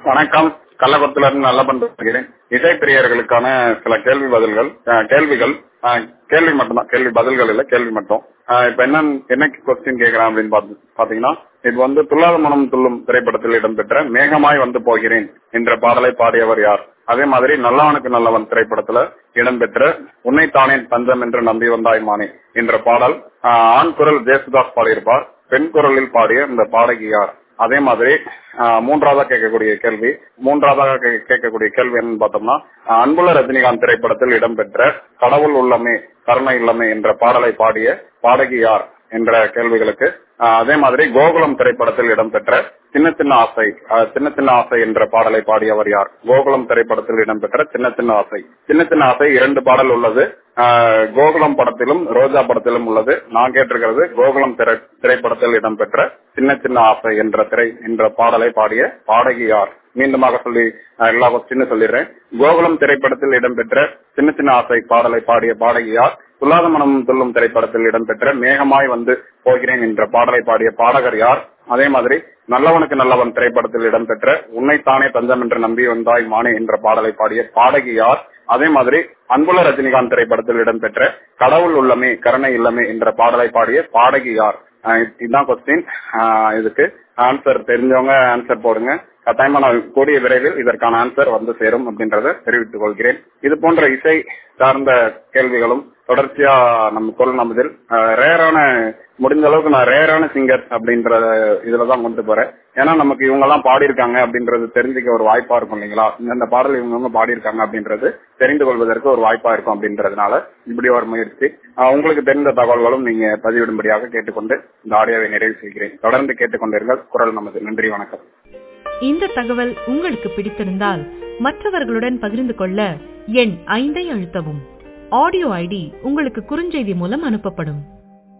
வணக்கம் கள்ளக்குளத்துல இருந்து நல்ல பண்றேன் இசை பிரியர்களுக்கான சில கேள்வி பதில்கள் அஹ், கேள்விகள் அஹ், கேள்வி மட்டும்தான் கேள்வி பதில்கள் இல்ல கேள்வி மட்டும் அஹ், இப்ப என்ன என்ன கொஸ்டின் கேக்குறேன் அப்படின்னு பாத்து- பாத்தீங்கன்னா இது வந்து துல்லாத மனம் துள்ளும் திரைப்படத்தில் இடம்பெற்ற மேகமாய் வந்து போகிறேன் என்ற பாடலை பாடியவர் யார் அதே மாதிரி நல்லவனுக்கு நல்லவன் திரைப்படத்துல இடம்பெற்ற உன்னைத்தானே தஞ்சம் என்று நம்பி வந்தாய் மானே என்ற பாடல் அஹ், ஆண் குரல் ஜேசுதாஸ் பாடியிருப்பார் பெண் குரலில் பாடிய இந்த பாடகி யார் அதே மாதிரி ஆஹ், மூன்றாவதா கேட்கக்கூடிய கேள்வி மூன்றாவதாக கே- கேட்கக்கூடிய கேள்வி என்னன்னு பார்த்தோம்னா ஆஹ், அன்புள்ள ரஜினிகாந்த் திரைப்படத்தில் இடம்பெற்ற கடவுள் உள்ளமே கருணை இல்லமே என்ற பாடலை பாடிய பாடகி யார் என்ற கேள்விகளுக்கு ஆஹ், அதே மாதிரி கோகுலம் திரைப்படத்தில் இடம்பெற்ற சின்ன சின்ன ஆசை ஆஹ், சின்ன சின்ன ஆசை என்ற பாடலை பாடியவர் யார் கோகுலம் திரைப்படத்தில் இடம்பெற்ற சின்ன சின்ன ஆசை சின்ன சின்ன ஆசை இரண்டு பாடல் உள்ளது ஆஹ், கோகுலம் படத்திலும் ரோஜா படத்திலும் உள்ளது நான் கேட்டிருக்கிறது கோகுலம் திரை திரைப்படத்தில் இடம்பெற்ற சின்ன சின்ன ஆசை என்ற திரை என்ற பாடலை பாடிய பாடகி யார் மீண்டுமாக சொல்லி ஆஹ், எல்லா கொஸ்டினும் சொல்லிடுறேன் கோகுலம் திரைப்படத்தில் இடம்பெற்ற சின்ன சின்ன ஆசை பாடலை பாடிய பாடகி யார் துல்லாத மனம் துள்ளும் திரைப்படத்தில் இடம்பெற்ற மேகமாய் வந்து போகிறேன் என்ற பாடலை பாடிய பாடகர் யார் அதே மாதிரி நல்லவனுக்கு நல்லவன் திரைப்படத்தில் இடம்பெற்ற உன்னைத்தானே தஞ்சம் என்று நம்பி வந்தாய் மானே என்ற பாடலை பாடிய பாடகி யார் அதே மாதிரி அன்புள்ள ரஜினிகாந்த் திரைப்படத்தில் இடம்பெற்ற கடவுள் உள்ளமே கருணை இல்லமே என்ற பாடலை பாடிய பாடகி யார் ஆஹ் இதுதான் கொஸ்டின் இதுக்கு ஆன்சர் தெரிஞ்சவங்க ஆன்சர் போடுங்க கட்டாயமா நான் கூடிய விரைவில் இதற்கான ஆன்சர் வந்து சேரும் அப்படின்றத தெரிவித்துக் கொள்கிறேன் இது போன்ற இசை சார்ந்த கேள்விகளும் தொடர்ச்சியா நம்ம குரல் நமதில் ரேரான முடிஞ்ச அளவுக்கு நான் ரேரான சிங்கர் அப்படின்ற இதுலதான் கொண்டு போறேன் ஏன்னா நமக்கு இவங்க எல்லாம் பாடியிருக்காங்க அப்படின்றது தெரிஞ்சுக்க ஒரு வாய்ப்பா இருக்கும் இல்லைங்களா இந்த பாடல் இவங்க பாடியிருக்காங்க அப்படின்றது தெரிந்து கொள்வதற்கு ஒரு வாய்ப்பா இருக்கும் அப்படின்றதுனால இப்படி ஒரு முயற்சி ஆஹ் உங்களுக்கு தெரிந்த தகவல்களும் நீங்க பதிவிடும்படியாக கேட்டுக்கொண்டு இந்த ஆடியோவை நிறைவு செய்கிறேன் தொடர்ந்து கேட்டுக்கொண்டிருங்கள் குரல் நமது நன்றி வணக்கம் இந்த தகவல் உங்களுக்கு பிடித்திருந்தால் மற்றவர்களுடன் பகிர்ந்து கொள்ள எண் ஐந்தை அழுத்தவும் ஆடியோ ஐடி உங்களுக்கு குறுஞ்செய்தி மூலம் அனுப்பப்படும்